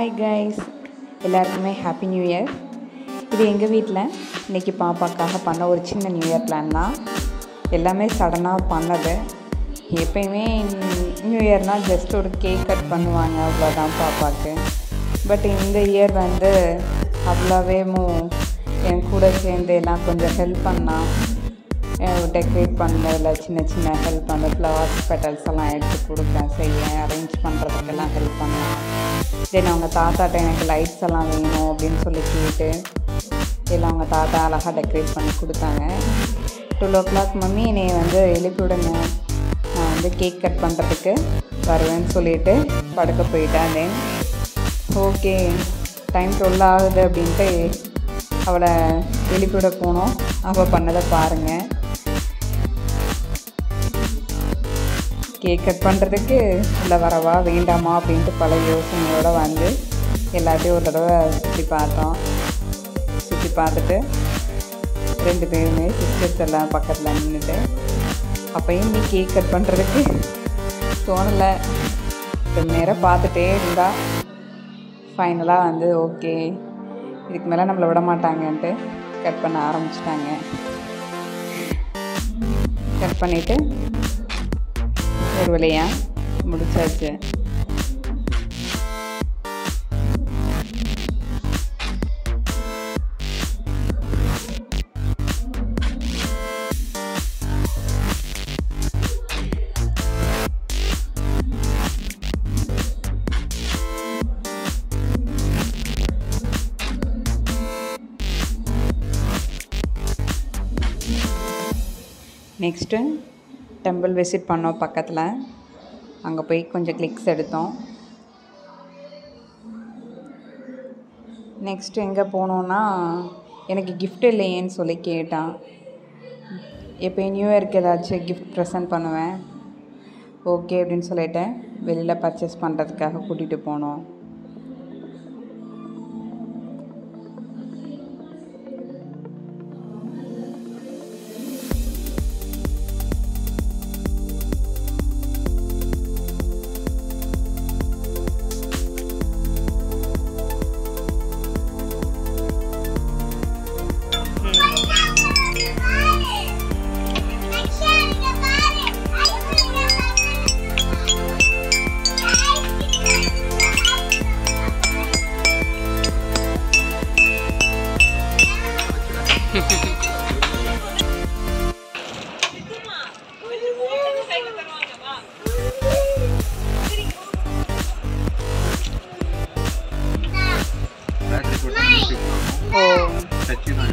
hi guys எல்லாருக்குமே happy new year இது எங்கள் வீட்டில் இன்றைக்கி பாப்பாக்காக பண்ண ஒரு சின்ன நியூ இயர் பிளான் தான் எல்லாமே சடனாக பண்ணது எப்பயுமே நியூ இயர்னால் ஜஸ்ட் ஒரு கேக் கட் பண்ணுவாங்க அவ்வளோதான் பாப்பாவுக்கு பட் இந்த இயர் வந்து அவ்வளோவே என் கூட சேர்ந்து எல்லாம் கொஞ்சம் ஹெல்ப் பண்ணால் டெக்கரேட் பண்ணதில் சின்ன சின்ன ஹெல்ப் பண்ண ஃப்ளவர்ஸ் பெட்டல்ஸ் எல்லாம் எடுத்து கொடுப்பேன் செய்ய அரேஞ்ச் பண்ணுறதுக்கெல்லாம் ஹெல்ப் பண்ணேன் தென் அவங்க தாத்தாட்ட எனக்கு லைட்ஸ் எல்லாம் வேணும் அப்படின்னு சொல்லி கேட்டு எல்லாம் அவங்க தாத்தா அழகாக டெக்கரேட் பண்ணி கொடுத்தாங்க டுவெல் ஓ கிளாக் மம்மி என்னை வந்து எழுப்பி விடுங்க நான் வந்து கேக் கட் பண்ணுறதுக்கு வருவேன்னு சொல்லிட்டு படுக்க போயிட்டேன் தென் ஓகே டைம் டுவெல் ஆகுது அப்படின்ட்டு அவளை எழுப்பிவிட போனோம் அவள் பண்ணதை பாருங்கள் கேக் கட் பண்ணுறதுக்கு இல்லை வரவா வேண்டாமா அப்படின்ட்டு பல யோசனையோடு வந்து எல்லாத்தையும் ஒரு தடவை சுற்றி பார்த்தோம் சுற்றி பார்த்துட்டு ரெண்டு பேருமே சிஸ்டர்ஸ் எல்லாம் பக்கத்தில் நின்றுட்டு அப்பையும் நீ கேக் கட் பண்ணுறதுக்கு தோணலை ரொம்ப நேரம் பார்த்துட்டே இருந்தா ஃபைனலாக வந்து ஓகே இதுக்கு மேலே நம்மளை விட மாட்டாங்கன்ட்டு கட் பண்ண ஆரம்பிச்சிட்டாங்க கட் பண்ணிவிட்டு ஒரு வழியாக முடிச்சாச்சு நெக்ஸ்ட்டு டெம்பிள் விசிட் பண்ணோம் பக்கத்தில் அங்கே போய் கொஞ்சம் கிளிக்ஸ் எடுத்தோம் நெக்ஸ்ட் எங்கே போனோன்னா எனக்கு கிஃப்ட் இல்லையேன்னு சொல்லி கேட்டான் எப்போ நியூ இயர்க்கு ஏதாச்சும் கிஃப்ட் ப்ரெசென்ட் பண்ணுவேன் ஓகே அப்படின்னு சொல்லிட்டு வெளியில் பர்ச்சேஸ் பண்ணுறதுக்காக கூட்டிகிட்டு போனோம் பேட்டரி போட்டு ஓ டச்சு தான்